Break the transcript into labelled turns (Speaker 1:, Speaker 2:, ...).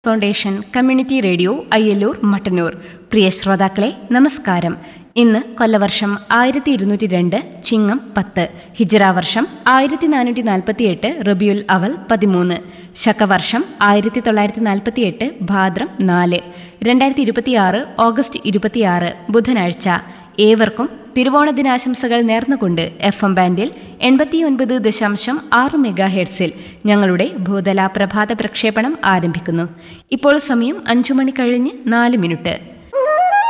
Speaker 1: foundation community radio Ayyallur Mattannur പ്രിയ ശ്രോതാക്കളെ നമസ്കാരം ഇന്ന് കൊല്ലവർഷം ആയിരത്തി ഇരുന്നൂറ്റി രണ്ട് ചിങ്ങം പത്ത് ഹിജ്റ വർഷം ആയിരത്തി നാനൂറ്റി നാൽപ്പത്തിയെട്ട് റബിയുൽ അവൽ പതിമൂന്ന് ശകവർഷം ആയിരത്തി തൊള്ളായിരത്തി നാൽപ്പത്തിയെട്ട് ഭാദ്രം നാല് രണ്ടായിരത്തി ഇരുപത്തിയാറ് ഓഗസ്റ്റ് ഇരുപത്തിയാറ് ബുധനാഴ്ച ഏവർക്കും തിരുവോണ ദിനാശംസകൾ നേർന്നുകൊണ്ട് എഫ് എം ബാൻഡിൽ എൺപത്തിയൊൻപത് ദശാംശം ആറ് മെഗാ ഹെഡ്സിൽ ഞങ്ങളുടെ ഭൂതല പ്രഭാത പ്രക്ഷേപണം ആരംഭിക്കുന്നു ഇപ്പോൾ സമയം അഞ്ചു മണി കഴിഞ്ഞ് നാല് മിനിറ്റ്